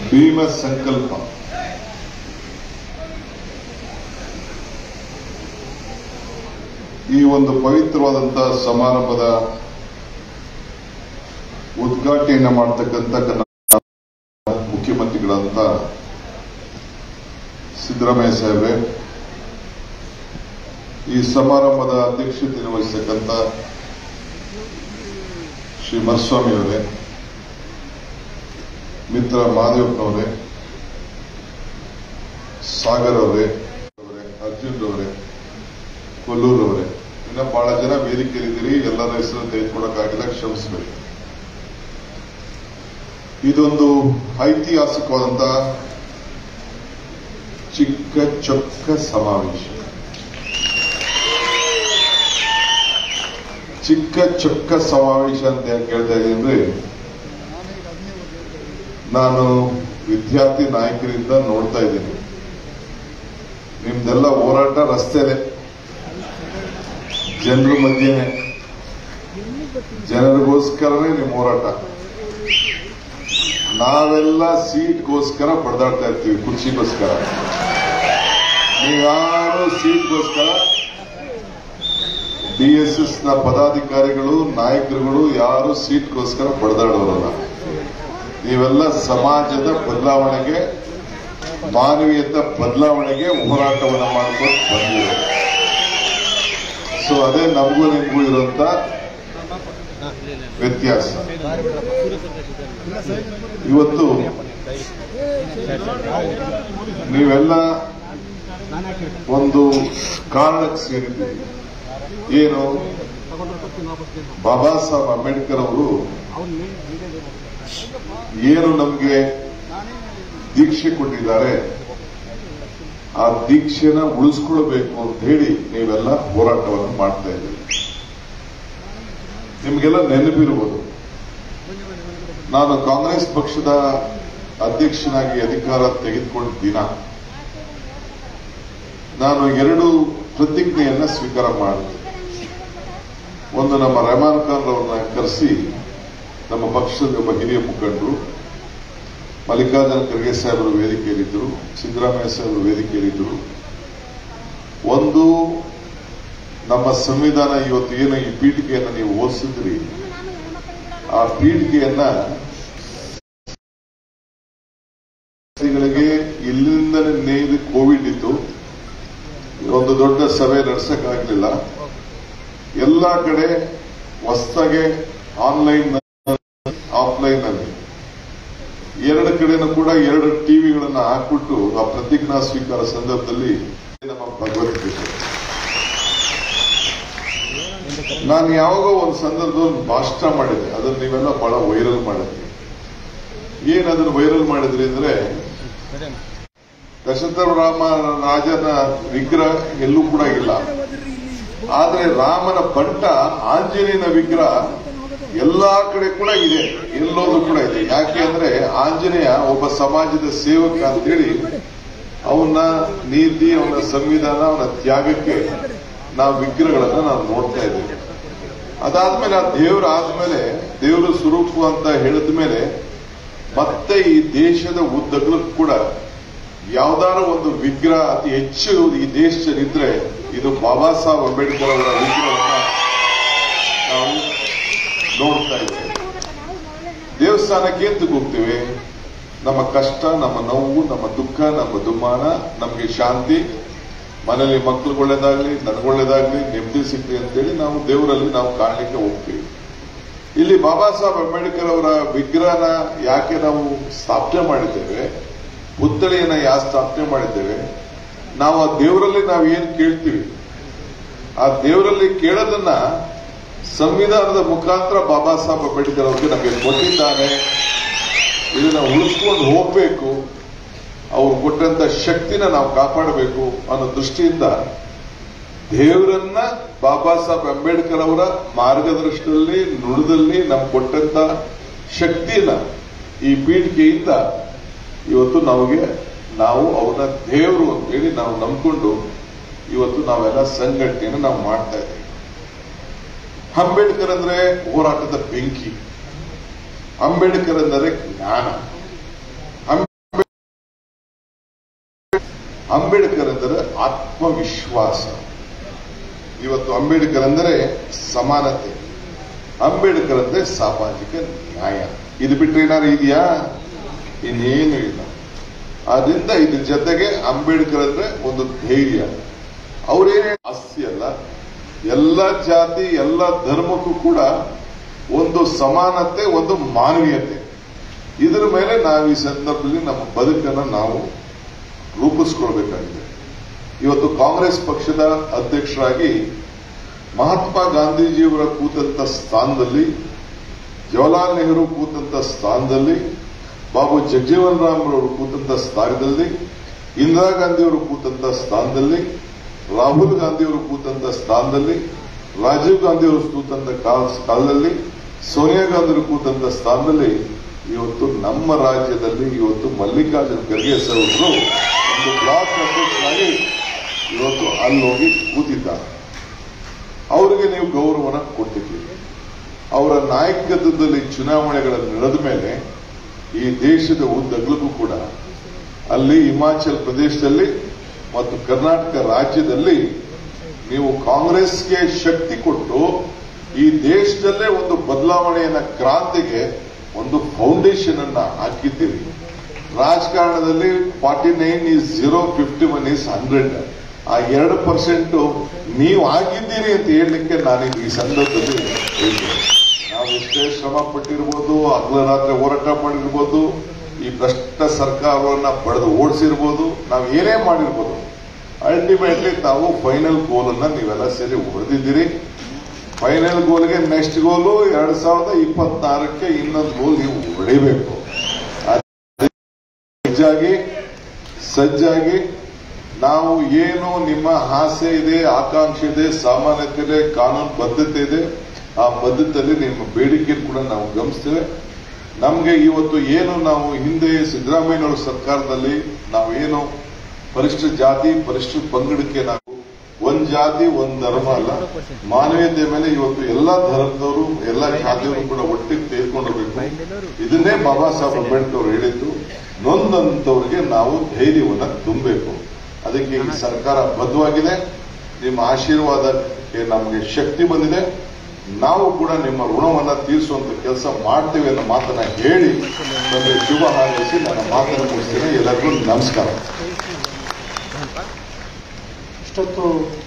ಭೀಮ ಸಂಕಲ್ಪ ಈ ಒಂದು ಪವಿತ್ರವಾದಂತಹ ಸಮಾರಂಭದ ಉದ್ಘಾಟನೆಯನ್ನು ಮಾಡತಕ್ಕಂಥ ಕರ್ನಾಟಕ ಮುಖ್ಯಮಂತ್ರಿಗಳಂತ ಸಿದ್ದರಾಮಯ್ಯ ಸಾಹೇಬ್ರೆ ಈ ಸಮಾರಂಭದ ಅಧ್ಯಕ್ಷತೆಯನ್ನು ವಹಿಸತಕ್ಕಂಥ ಶ್ರೀ ಮರಸ್ವಾಮಿ ಅವರೇ ಮಿತ್ರ ಮಹಾದೇವಪ್ಪನವರೇ ಸಾಗರ್ ಅವರೇ ಅವರೇ ಅರ್ಜುನ್ ಅವರೇ ಕೊಲ್ಲೂರ್ ಅವರೇ ಇನ್ನ ಬಹಳ ಜನ ವೇದಿಕೆಯಲ್ಲಿದ್ದೀರಿ ಎಲ್ಲರ ಹೆಸರು ತೆಗೆದುಕೊಡಕ್ಕಾಗಿಲ್ಲ ಕ್ಷಮಿಸಬೇಡಿ ಇದೊಂದು ಐತಿಹಾಸಿಕವಾದಂತಹ ಚಿಕ್ಕ ಚೊಕ್ಕ ಸಮಾವೇಶ ಚಿಕ್ಕ ಚೊಕ್ಕ ಸಮಾವೇಶ ಅಂತ ಯಾಕೆ ಹೇಳ್ತಾ ಇದ್ದೀನಿ ಅಂದ್ರೆ ನಾನು ವಿದ್ಯಾರ್ಥಿ ನಾಯಕರಿಂದ ನೋಡ್ತಾ ಇದ್ದೀನಿ ನಿಮ್ದೆಲ್ಲ ಹೋರಾಟ ರಸ್ತೆಲೆ ಜನರ ಮಧ್ಯೆನೆ ಜನರಿಗೋಸ್ಕರನೇ ನಿಮ್ಮ ಹೋರಾಟ ನಾವೆಲ್ಲ ಸೀಟ್ಗೋಸ್ಕರ ಬಡದಾಡ್ತಾ ಇರ್ತೀವಿ ಕುರ್ಚಿಗೋಸ್ಕರ ನೀವ್ಯಾರು ಸೀಟ್ಗೋಸ್ಕರ ಡಿಎಸ್ಎಸ್ ನ ಪದಾಧಿಕಾರಿಗಳು ನಾಯಕರುಗಳು ಯಾರು ಸೀಟ್ಗೋಸ್ಕರ ಬಡದಾಡೋರಲ್ಲ ನೀವೆಲ್ಲ ಸಮಾಜದ ಬದಲಾವಣೆಗೆ ಮಾನವೀಯತ ಬದಲಾವಣೆಗೆ ಹೋರಾಟವನ್ನು ಮಾಡ್ಕೊಂಡು ಬಂದಿದೆ ಸೊ ಅದೇ ನಮಗೂ ನಿಮಗೂ ಇರುವಂತ ವ್ಯತ್ಯಾಸ ಇವತ್ತು ನೀವೆಲ್ಲ ಒಂದು ಕಾರಣಕ್ಕೆ ಸೇರಿದ್ದೀರಿ ಏನು ಬಾಬಾ ಸಾಹೇಬ್ ಅಂಬೇಡ್ಕರ್ ಅವರು ಏನು ನಮಗೆ ದೀಕ್ಷೆ ಕೊಟ್ಟಿದ್ದಾರೆ ಆ ದೀಕ್ಷೆನ ಉಳಿಸ್ಕೊಳ್ಬೇಕು ಅಂತ ಹೇಳಿ ನೀವೆಲ್ಲ ಹೋರಾಟವನ್ನು ಮಾಡ್ತಾ ಇದ್ದೀರಿ ನಿಮಗೆಲ್ಲ ನೆನಪಿರ್ಬೋದು ನಾನು ಕಾಂಗ್ರೆಸ್ ಪಕ್ಷದ ಅಧ್ಯಕ್ಷನಾಗಿ ಅಧಿಕಾರ ತೆಗೆದುಕೊಂಡ ದಿನ ನಾನು ಎರಡು ಪ್ರತಿಜ್ಞೆಯನ್ನ ಸ್ವೀಕಾರ ಮಾಡಿದೆ ಒಂದು ನಮ್ಮ ರೆಹಮಾನ್ ಖಾನ್ ಅವರನ್ನ ಕರೆಸಿ ನಮ್ಮ ಪಕ್ಷದ ಒಬ್ಬ ಹಿರಿಯ ಮುಖಂಡರು ಮಲ್ಲಿಕಾರ್ಜುನ ಖರ್ಗೆ ಸಾಹೇಬರು ವೇದಿಕೆಯಲ್ಲಿದ್ದರು ಸಿದ್ದರಾಮಯ್ಯ ಸಾಹೇಬರು ವೇದಿಕೆಯಲ್ಲಿದ್ದರು ಒಂದು ನಮ್ಮ ಸಂವಿಧಾನ ಇವತ್ತು ಏನು ಈ ಪೀಠಿಕೆಯನ್ನು ನೀವು ಓದಿಸಿದ್ರಿ ಆ ಪೀಠಿಕೆಯನ್ನ ಗಳಿಗೆ ಇಲ್ಲಿಂದಲೇ ನೇಯ್ದು ಕೋವಿಡ್ ಇತ್ತು ಒಂದು ದೊಡ್ಡ ಸಭೆ ನಡೆಸಕ್ಕಾಗಲಿಲ್ಲ ಎಲ್ಲ ಕಡೆ ಹೊಸದಾಗೆ ಆನ್ಲೈನ್ ಆಫ್ಲೈನ್ ಅಲ್ಲಿ ಎರಡು ಕಡೆನೂ ಕೂಡ ಎರಡು ಟಿವಿಗಳನ್ನ ಹಾಕ್ಬಿಟ್ಟು ಆ ಪ್ರತಿಜ್ಞಾ ಸ್ವೀಕಾರ ಸಂದರ್ಭದಲ್ಲಿ ನಮ್ಮ ಭಗವದ್ಗೀತೆ ನಾನು ಯಾವಾಗೋ ಒಂದು ಸಂದರ್ಭದಲ್ಲಿ ಭಾಷಣ ಮಾಡಿದೆ ಅದನ್ನು ನೀವೆಲ್ಲ ಬಹಳ ವೈರಲ್ ಮಾಡಿದ್ರಿ ಏನ್ ಅದನ್ನು ವೈರಲ್ ಮಾಡಿದ್ರಿ ಅಂದ್ರೆ ದಶರಥ ರಾಮ ರಾಜನ ವಿಗ್ರಹ ಎಲ್ಲೂ ಕೂಡ ಇಲ್ಲ ಆದ್ರೆ ರಾಮನ ಬಂಟ ಆಂಜನೇಯನ ವಿಗ್ರಹ ಎಲ್ಲಾ ಕಡೆ ಕೂಡ ಇದೆ ಎಲ್ಲೋದು ಕೂಡ ಇದೆ ಯಾಕೆ ಅಂದ್ರೆ ಆಂಜನೇಯ ಒಬ್ಬ ಸಮಾಜದ ಸೇವಕ ಅಂತೇಳಿ ಅವನ ನೀತಿ ಅವನ ಸಂವಿಧಾನ ಅವನ ತ್ಯಾಗಕ್ಕೆ ನಾವು ವಿಗ್ರಹಗಳನ್ನ ನಾವು ನೋಡ್ತಾ ಇದ್ದೇವೆ ಅದಾದ್ಮೇಲೆ ಆ ದೇವ್ರ ಆದ್ಮೇಲೆ ದೇವರ ಸ್ವರೂಪ ಅಂತ ಹೇಳಿದ ಮೇಲೆ ಮತ್ತೆ ಈ ದೇಶದ ಉದ್ದಗಲೂ ಕೂಡ ಯಾವ್ದಾರ ಒಂದು ವಿಗ್ರಹ ಅತಿ ಹೆಚ್ಚು ಈ ದೇಶದಲ್ಲಿದ್ರೆ ಇದು ಬಾಬಾ ಸಾಹೇಬ್ ಅಂಬೇಡ್ಕರ್ ಅವರ ವಿಗ್ರಹವನ್ನ ನಾವು ನೋಡ್ತಾ ಇದ್ದೇವೆ ದೇವಸ್ಥಾನಕ್ಕೆ ಎಂತಕ್ಕೆ ಹೋಗ್ತೇವೆ ನಮ್ಮ ಕಷ್ಟ ನಮ್ಮ ನೋವು ನಮ್ಮ ದುಃಖ ನಮ್ಮ ದುಮ್ಮಾನ ನಮಗೆ ಶಾಂತಿ ಮನೇಲಿ ಮಕ್ಳಿಗೆ ಒಳ್ಳೇದಾಗ್ಲಿ ನನಗೊಳ್ಳೇದಾಗ್ಲಿ ನೆಮ್ಮದಿ ಸಿಗ್ಲಿ ಅಂತೇಳಿ ನಾವು ದೇವರಲ್ಲಿ ನಾವು ಕಾಣಲಿಕ್ಕೆ ಹೋಗ್ತೀವಿ ಇಲ್ಲಿ ಬಾಬಾ ಸಾಹೇಬ್ ಅಂಬೇಡ್ಕರ್ ಅವರ ವಿಗ್ರಹನ ಯಾಕೆ ನಾವು ಸ್ಥಾಪನೆ ಮಾಡಿದ್ದೇವೆ ಪುತ್ಥಳಿಯನ್ನ ಯಾಕೆ ಸ್ಥಾಪನೆ ಮಾಡಿದ್ದೇವೆ ನಾವು ಆ ದೇವರಲ್ಲಿ ನಾವು ಏನ್ ಕೇಳ್ತೀವಿ ಆ ದೇವರಲ್ಲಿ ಕೇಳೋದನ್ನ ಸಂವಿಧಾನದ ಮುಖಾಂತರ ಬಾಬಾ ಸಾಹೇಬ್ ಅಂಬೇಡ್ಕರ್ ಅವರಿಗೆ ನಮಗೆ ಕೊಟ್ಟಿದ್ದಾನೆ ಇದನ್ನ ಉಳಿಸ್ಕೊಂಡು ಹೋಗ್ಬೇಕು ಅವ್ರು ಕೊಟ್ಟಂತ ಶಕ್ತಿನ ನಾವು ಕಾಪಾಡಬೇಕು ಅನ್ನೋ ದೃಷ್ಟಿಯಿಂದ ದೇವರನ್ನ ಬಾಬಾ ಸಾಹೇಬ್ ಅಂಬೇಡ್ಕರ್ ಅವರ ಮಾರ್ಗದರ್ಶನದಲ್ಲಿ ನುಡಿದಲ್ಲಿ ನಮ್ಗೆ ಕೊಟ್ಟಂತ ಶಕ್ತಿನ ಈ ಪೀಠಿಕೆಯಿಂದ ಇವತ್ತು ನಮಗೆ ನಾವು ಅವನ ದೇವರು ಅಂತೇಳಿ ನಾವು ನಂಬ್ಕೊಂಡು ಇವತ್ತು ನಾವೆಲ್ಲ ಸಂಘಟನೆಯನ್ನು ನಾವು ಮಾಡ್ತಾ ಇದ್ದೀವಿ ಅಂಬೇಡ್ಕರ್ ಅಂದ್ರೆ ಹೋರಾಟದ ಬೆಂಕಿ ಅಂಬೇಡ್ಕರ್ ಅಂದರೆ ಜ್ಞಾನ ಅಂಬೇಡ್ಕರ್ ಅಂದರೆ ಆತ್ಮವಿಶ್ವಾಸ ಇವತ್ತು ಅಂಬೇಡ್ಕರ್ ಅಂದರೆ ಸಮಾನತೆ ಅಂಬೇಡ್ಕರ್ ಅಂದ್ರೆ ಸಾಮಾಜಿಕ ನ್ಯಾಯ ಇದು ಬಿಟ್ಟರೆ ಏನಾದ್ರು ಇದೆಯಾ ಇನ್ನೇನು ಇಲ್ಲ ಆದ್ರಿಂದ ಇದ್ರ ಜೊತೆಗೆ ಅಂಬೇಡ್ಕರ್ ಅಂದ್ರೆ ಒಂದು ಧೈರ್ಯ ಅವರೇನೇ ಆಸ್ತಿ ಅಲ್ಲ ಎಲ್ಲ ಜಾತಿ ಎಲ್ಲ ಧರ್ಮಕ್ಕೂ ಕೂಡ ಒಂದು ಸಮಾನತೆ ಒಂದು ಮಾನವೀಯತೆ ಇದರ ಮೇಲೆ ನಾವು ಈ ಸಂದರ್ಭದಲ್ಲಿ ನಮ್ಮ ಬದುಕನ್ನು ನಾವು ರೂಪಿಸ್ಕೊಳ್ಬೇಕಾಗಿದೆ ಇವತ್ತು ಕಾಂಗ್ರೆಸ್ ಪಕ್ಷದ ಅಧ್ಯಕ್ಷರಾಗಿ ಮಹಾತ್ಮ ಗಾಂಧೀಜಿಯವರ ಕೂತಂತ ಸ್ಥಾನದಲ್ಲಿ ಜವಾಹರ್ಲಾಲ್ ನೆಹರು ಕೂತಂತ ಸ್ಥಾನದಲ್ಲಿ ಬಾಬು ಜಗಜೀವನ್ ರಾಮ್ ಅವರು ಕೂತಂತ ಸ್ಥಾನದಲ್ಲಿ ಇಂದಿರಾ ಗಾಂಧಿ ಅವರು ಕೂತಂತ ಸ್ಥಾನದಲ್ಲಿ ರಾಹುಲ್ ಗಾಂಧಿ ಅವರು ಕೂತಂತ ಸ್ಥಾನದಲ್ಲಿ ರಾಜೀವ್ ಗಾಂಧಿ ಅವರು ಕೂತಂತ ಕಾಲದಲ್ಲಿ ಸೋನಿಯಾ ಗಾಂಧಿ ಅವರು ಕೂತಂತ ಸ್ಥಾನದಲ್ಲಿ ಇವತ್ತು ನಮ್ಮ ರಾಜ್ಯದಲ್ಲಿ ಇವತ್ತು ಮಲ್ಲಿಕಾರ್ಜುನ್ ಖರ್ಗೆ ಸರ್ ಅವರು ಒಂದು ಬ್ಲಾಕ್ ಅಧ್ಯಕ್ಷರಾಗಿ ಇವತ್ತು ಅಲ್ಲಿ ಹೋಗಿ ಕೂತಿದ್ದಾರೆ ಅವರಿಗೆ ನೀವು ಗೌರವನ ಕೊಟ್ಟಿದ್ದೀರಿ ಅವರ ನಾಯಕತ್ವದಲ್ಲಿ ಚುನಾವಣೆಗಳನ್ನು ನಡೆದ ಮೇಲೆ ಈ ದೇಶದ ಉದ್ದಗಲಕ್ಕೂ ಕೂಡ ಅಲ್ಲಿ ಹಿಮಾಚಲ್ ಪ್ರದೇಶದಲ್ಲಿ ಮತ್ತು ಕರ್ನಾಟಕ ರಾಜ್ಯದಲ್ಲಿ ನೀವು ಕಾಂಗ್ರೆಸ್ಗೆ ಶಕ್ತಿ ಕೊಟ್ಟು ಈ ದೇಶದಲ್ಲೇ ಒಂದು ಬದಲಾವಣೆಯನ್ನ ಕ್ರಾಂತಿಗೆ ಒಂದು ಫೌಂಡೇಶನ್ ಅನ್ನ ಹಾಕಿದ್ದೀರಿ ರಾಜಕಾರಣದಲ್ಲಿ forty nine is zero fifty one is hundred ಆ ಎರಡು ಪರ್ಸೆಂಟ್ ನೀವು ಆಗಿದ್ದೀರಿ ಅಂತ ಹೇಳಲಿಕ್ಕೆ ನಾನು ಈ ಸಂದರ್ಭದಲ್ಲಿ ಹೇಳ್ತೀನಿ ನಾವು ಎಷ್ಟೇ ಶ್ರಮ ಪಟ್ಟಿರ್ಬೋದು ಹಗಲ ರಾತ್ರಿ ಹೋರಾಟ ಮಾಡಿರ್ಬೋದು ಈ ಭ್ರಷ್ಟ ಸರ್ಕಾರವನ್ನ ಪಡೆದು ಓಡಿಸಿರ್ಬೋದು ನಾವು ಏನೇ ಮಾಡಿರ್ಬೋದು ಅಲ್ಟಿಮೇಟ್ಲಿ ತಾವು ಫೈನಲ್ ಗೋಲ್ ಅನ್ನ ನೀವೆಲ್ಲ ಸೇರಿ ಹೊಡೆದಿದ್ದೀರಿ ಫೈನಲ್ ಗೋಲ್ಗೆ ನೆಕ್ಸ್ಟ್ ಗೋಲು ಎರಡ್ ಸಾವಿರದ ಇಪ್ಪತ್ನಾಲ್ಕಕ್ಕೆ ಇನ್ನೊಂದು ಗೋಲ್ ನೀವು ಹೊಡಿಬೇಕು ಸಜ್ಜಾಗಿ ಸಜ್ಜಾಗಿ ನಾವು ಏನು ನಿಮ್ಮ ಆಸೆ ಇದೆ ಆಕಾಂಕ್ಷೆ ಇದೆ ಸಾಮಾನ್ಯತೆ ಇದೆ ಕಾನೂನು ಬದ್ಧತೆ ಇದೆ ಆ ಬದ್ಧತೆಯಲ್ಲಿ ನಿಮ್ಮ ಬೇಡಿಕೆ ಕೂಡ ನಾವು ಗಮನಿಸ್ತೇವೆ ನಮಗೆ ಇವತ್ತು ಏನು ನಾವು ಹಿಂದೆ ಸಿದ್ದರಾಮಯ್ಯನವರ ಸರ್ಕಾರದಲ್ಲಿ ನಾವು ಏನು ಪರಿಶಿಷ್ಟ ಜಾತಿ ಪರಿಶಿಷ್ಟ ಪಂಗಡಕ್ಕೆ ನಾವು ಒಂದ್ ಜಾತಿ ಒಂದ್ ಧರ್ಮ ಅಲ್ಲ ಮಾನವೀಯತೆ ಮೇಲೆ ಇವತ್ತು ಎಲ್ಲಾ ಧರ್ಮದವರು ಎಲ್ಲಾ ಜಾತಿಯವರು ಕೂಡ ಒಟ್ಟಿಗೆ ತೆಗೆದುಕೊಂಡಿರ್ಬೇಕು ಇದನ್ನೇ ಬಾಬಾ ಸಾಹೇಬ್ ಅಂಬೇಡ್ಕರ್ ಅವರು ಹೇಳಿದ್ದು ನೊಂದಂತವರಿಗೆ ನಾವು ಧೈರ್ಯವನ್ನ ತುಂಬಬೇಕು ಅದಕ್ಕೆ ಈ ಸರ್ಕಾರ ಬದ್ಧವಾಗಿದೆ ನಿಮ್ಮ ಆಶೀರ್ವಾದಕ್ಕೆ ನಮಗೆ ಶಕ್ತಿ ಬಂದಿದೆ ನಾವು ಕೂಡ ನಿಮ್ಮ ಋಣವನ್ನ ತೀರಿಸುವಂತ ಕೆಲಸ ಮಾಡ್ತೇವೆ ಅನ್ನೋ ಮಾತನ್ನ ಹೇಳಿ ನಮಗೆ ಶುಭ ಹಾರೈಸಿ ನನ್ನ ಮಾತನ್ನು ಮುಗಿಸ್ತೇನೆ ಎಲ್ಲರಿಗೂ ನಮಸ್ಕಾರ ಇಷ್ಟೊತ್ತು